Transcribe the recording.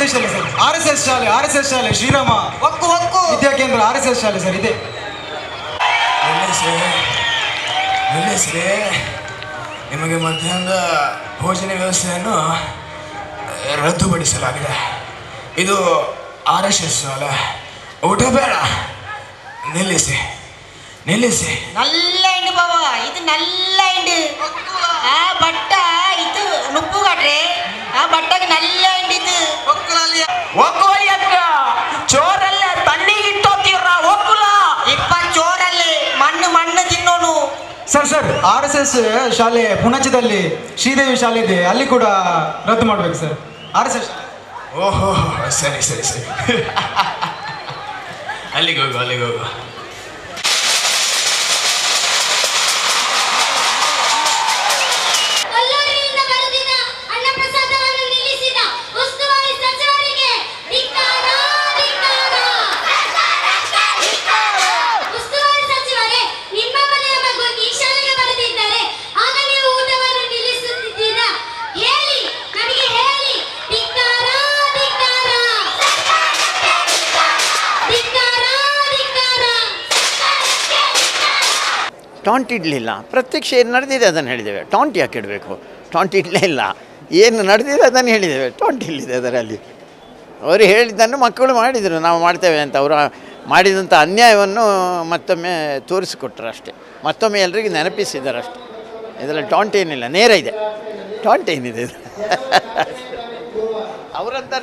ಶಾಲೆ sir R S S ಶಾಲೆ R S S ಶಾಲೆ ಶ್ರೀರಾಮ ಒಕ್ಕು ಒಕ್ಕು ವಿದ್ಯಾಕೇಂದ್ರ ಆರ್ ಎಸ್ ಎಸ್ ಶಾಲೆ ಸರ್ ಇದೆ ನಿಲ್ಲಿಸಿ ನಿಲ್ಲಿಸಿ ನಿಮಗೆ ಮಧ್ಯಾಹ್ನದ ಭೋಜನ ವ್ಯವಸ್ಥೆಯನ್ನು ರದ್ದುಪಡಿಸಲಾಗಿದೆ ಇದು ಆರ್ ಎಸ್ ಎಸ್ ಅಲ್ಲ ಊಟ ಬೇಡ ನಿಲ್ಲಿಸಿ ನಿಲ್ಲಿಸಿ నల్ల ఇండు బాబా ఇది నల్ల ఇండు ఆ బట్ట ఇది నుప్పు కట్రే ఆ బట్టకి నల్ల ఇండు ఇది ಒಗ್ಗೋಲಿ ಅಂತ ಚೋರಲ್ಲ ತಣ್ಣಿಗೆ ಇಟ್ಟೋತೀವ್ರ ಒಕ್ಕುಲ ಇಪ್ಪ ಚೋರಲ್ಲಿ ಮಣ್ಣು ಮಣ್ಣು ತಿನ್ನೋನು sir sir R S S ಶಾಲೆ ಪುಣಚದಲ್ಲಿ ಶ್ರೀದೇವಿ ಶಾಲೆ ಇದೆ ಅಲ್ಲಿ ಕೂಡ ರದ್ದು ಮಾಡ್ಬೇಕು ಸರ್ ಆರ್ ಎಸ್ ಎಸ್ ಓಹೋ ಸರಿ ಸರಿ ಸರಿ ಅಲ್ಲಿಗೆ ಹೋಗು ಅಲ್ಲಿಗೆ ಹೋಗು ಕೊಲ್ಲೂರಿನಿಂದ ಬರುತ್ತಿದ್ದ ಅನ್ನಪ್ರಸಾದವನ್ನು ನಿಲ್ಲಿಸಿದ ಉಸ್ತುವಾರಿ ಸಚಿವರಿಗೆ ಧಿಕ್ಕಾರ, ಧಿಕ್ಕಾರ. ಉಸ್ತುವಾರಿ ಸಚಿವರೇ ನಿಮ್ಮ ಮನೆಯ ಮಗು ಈ ಶಾಲೆಗೆ ಬರೆದಿದ್ದರೆ ಆಗ ನೀವು ಊಟವನ್ನು ನಿಲ್ಲಿಸುತ್ತಿದ್ದೀರಾ ಹೇಳಿ ನಮಗೆ ಹೇಳಿ ಧಿಕ್ಕಾರ, ಧಿಕ್ಕಾರ. ಧಿಕ್ಕಾರ, ಧಿಕ್ಕಾರ. ಟಾಂಟ್ ಇಡಲಿಲ್ಲ ಪ್ರತ್ಯಕ್ಷ ಏನು ನಡೆದಿದೆ ಅದನ್ನು ಹೇಳಿದ್ದೇವೆ ಟಾಂಟ್ ಯಾಕೆ ಇಡಬೇಕು ಟಾಂಟ್ ಇಡಲೇ ಇಲ್ಲ ಏನು ನಡೆದಿದೆ ಅದನ್ನು ಹೇಳಿದ್ದೇವೆ ಟಾಂಟ್ ಇಲ್ಲಿದೆ ಅದರಲ್ಲಿ ಅವರು ಹೇಳಿದ್ದನ್ನು ಮಕ್ಕಳು ಮಾಡಿದರು ನಾವು ಮಾಡ್ತೇವೆ ಅಂತ ಅವರು ಮಾಡಿದಂಥ ಅನ್ಯಾಯವನ್ನು ಮತ್ತೊಮ್ಮೆ ತೋರಿಸಿಕೊಟ್ರು ಅಷ್ಟೇ ಮತ್ತೊಮ್ಮೆ ಎಲ್ರಿಗೂ ನೆನಪಿಸಿದ್ದಾರೆ ಅಷ್ಟೇ ಇದರಲ್ಲಿ ಟಾಂಟ್ ಏನಿಲ್ಲ ನೇರ ಇದೆ ಟಾಂಟ್ ಏನಿದೆ ಇದು ಅವರಂತ